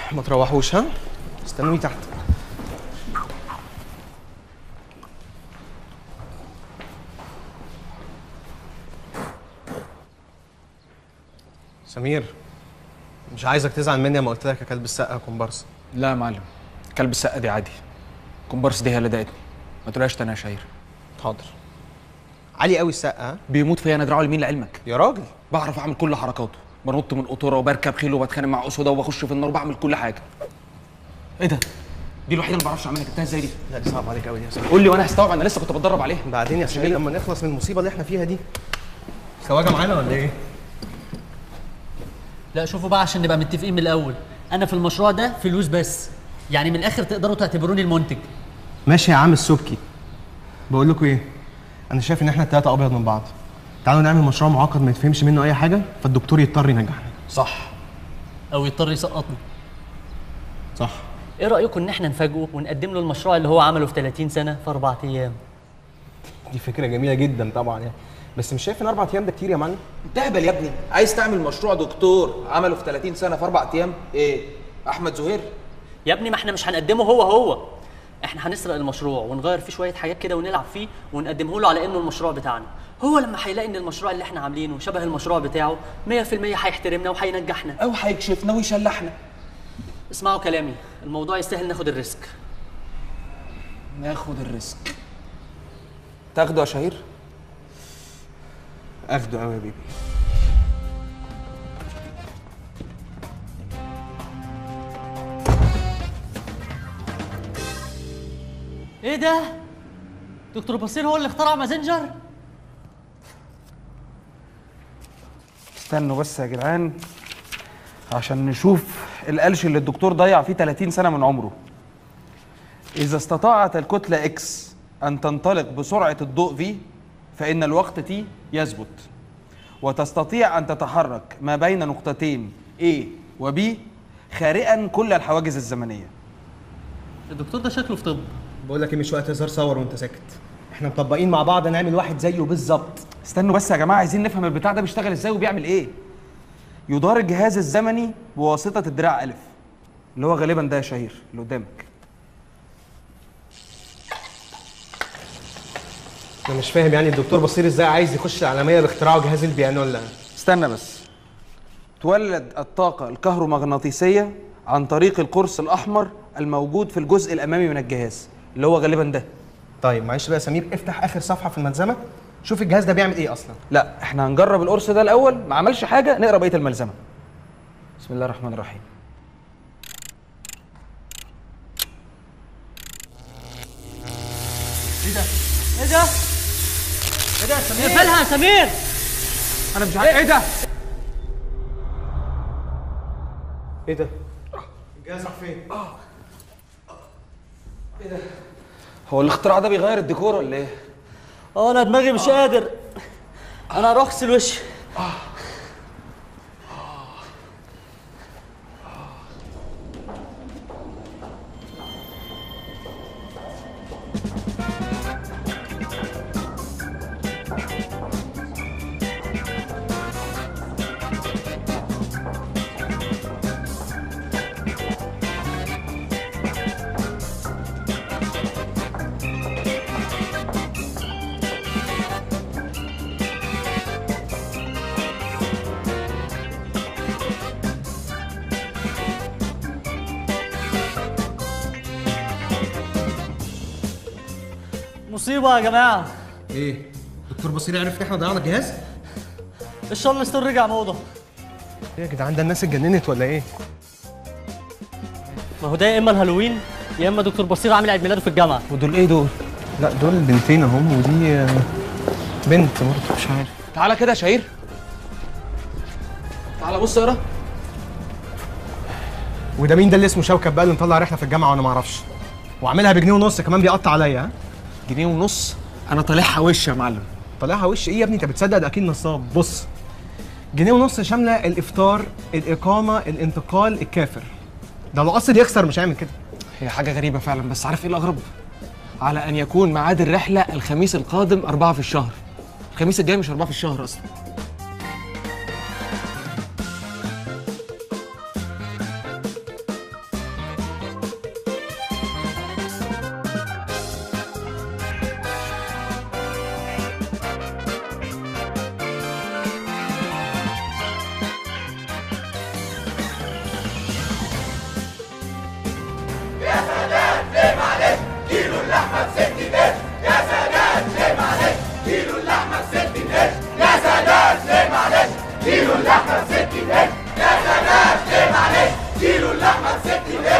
ما تروحوش ها استنوني تحت سمير مش عايزك تزعل مني لما قلت لك يا كلب السقا يا كومبارس لا يا معلم كلب السقه دي عادي كومبارس دي هي اللي ضايقتني ما تقولهاش تاني يا شهير حاضر علي قوي السقا ها بيموت فيا انا دراعه اليمين لعلمك يا راجل بعرف اعمل كل حركاته بنط من قطوره وبركب خيل وبتخانق مع اسوده وبخش في النار وبعمل كل حاجه ايه ده دي الوحيده اللي ما بعرفش اعملها جبتها ازاي دي لا دي صعب عليك قوي يا سمير قول لي وانا هستوعب انا لسه كنت بتدرب عليها بعدين يا سمير لما نخلص من المصيبه اللي احنا فيها دي خواجه معانا ولا ايه لا شوفوا بقى عشان نبقى متفقين من الاول انا في المشروع ده فلوس بس يعني من الاخر تقدروا تعتبروني المنتج ماشي يا عم السبكي بقول لكم ايه انا شايف ان احنا التلاته ابيض من بعض تعالوا نعمل مشروع معقد ما يتفهمش منه اي حاجه فالدكتور يضطر ينجحنا صح او يضطر يسقطني صح ايه رايكم ان احنا نفاجئه ونقدم له المشروع اللي هو عمله في 30 سنه في اربع ايام دي فكره جميله جدا طبعا يعني بس مش شايف ان اربع ايام ده كتير يا معلم تهبل يا ابني عايز تعمل مشروع دكتور عمله في 30 سنه في اربع ايام ايه احمد زهير يا ابني ما احنا مش هنقدمه هو هو احنا هنسرق المشروع ونغير فيه شويه حاجات كده ونلعب فيه ونقدمه له على انه المشروع بتاعنا هو لما هيلاقي ان المشروع اللي احنا عاملينه شبه المشروع بتاعه 100% هيحترمنا وهينجحنا او هيكشفنا ويشلحنا اسمعوا كلامي الموضوع يستاهل ناخد الريسك ناخد الريسك تاخده يا شهير اخده قوي يا بيبي ايه ده دكتور بصير هو اللي اخترع مازنجر استنوا بس يا جدعان عشان نشوف القلش اللي الدكتور ضيع فيه 30 سنه من عمره اذا استطاعت الكتله اكس ان تنطلق بسرعه الضوء في فان الوقت تي يثبت وتستطيع ان تتحرك ما بين نقطتين A و B خارقا كل الحواجز الزمنيه الدكتور ده شكله في طب بقول لك ايه مش وقت هزار صور وانت ساكت احنا مطبقين مع بعض نعمل واحد زيه بالظبط استنوا بس يا جماعه عايزين نفهم البتاع ده بيشتغل ازاي وبيعمل ايه يدار الجهاز الزمني بواسطه الدراع الف اللي هو غالبا ده يا شهير اللي قدامك انا مش فاهم يعني الدكتور بصير ازاي عايز يخش العالميه باختراعه جهاز البيانولا استنى بس تولد الطاقة الكهرومغناطيسية عن طريق القرص الأحمر الموجود في الجزء الأمامي من الجهاز اللي هو غالبا ده طيب معلش بقى يا سمير افتح اخر صفحه في الملزمه شوف الجهاز ده بيعمل ايه اصلا لا احنا هنجرب القرص ده الأول ما عملش حاجة نقرا بقية الملزمة بسم الله الرحمن الرحيم ايه ده ايه ده اقفلها يا سمير أنا مش عارف إيه ده ايه ده الجهاز راح فين هو الاختراع ده بيغير الديكور ولا إيه؟ اه انا دماغي مش قادر انا هروح اغسل وشي مصيبه يا جماعه ايه دكتور بصير عرف ان احنا ضيعنا الجهاز الشارل ستون رجع موضه ايه يا جدعان ده الناس اتجننت ولا ايه ما هو ده يا اما الهالوين يا اما دكتور بصير عامل عيد ميلاده في الجامعه ودول ايه دول لا دول بنتين اهم ودي آه، بنت برضه مش عارف تعالى كده يا شهير تعالى بص اقرا وده مين ده اللي اسمه شوكت بقى اللي مطلع رحله في الجامعه وانا ما اعرفش وعاملها بجنيه ونص كمان بيقطع عليا ها جنيه ونص أنا طالعها وش يا معلم طالعها وش ايه يا ابني انت بتصدق ده اكيد نصاب بص جنيه ونص شامله الافطار الاقامه الانتقال الكافر ده لو قصد يخسر مش هيعمل كده هي حاجة غريبة فعلا بس عارف ايه الأغرب؟ على أن يكون ميعاد الرحلة الخميس القادم أربعة في الشهر الخميس الجاي مش أربعة في الشهر أصلا احمد فتحي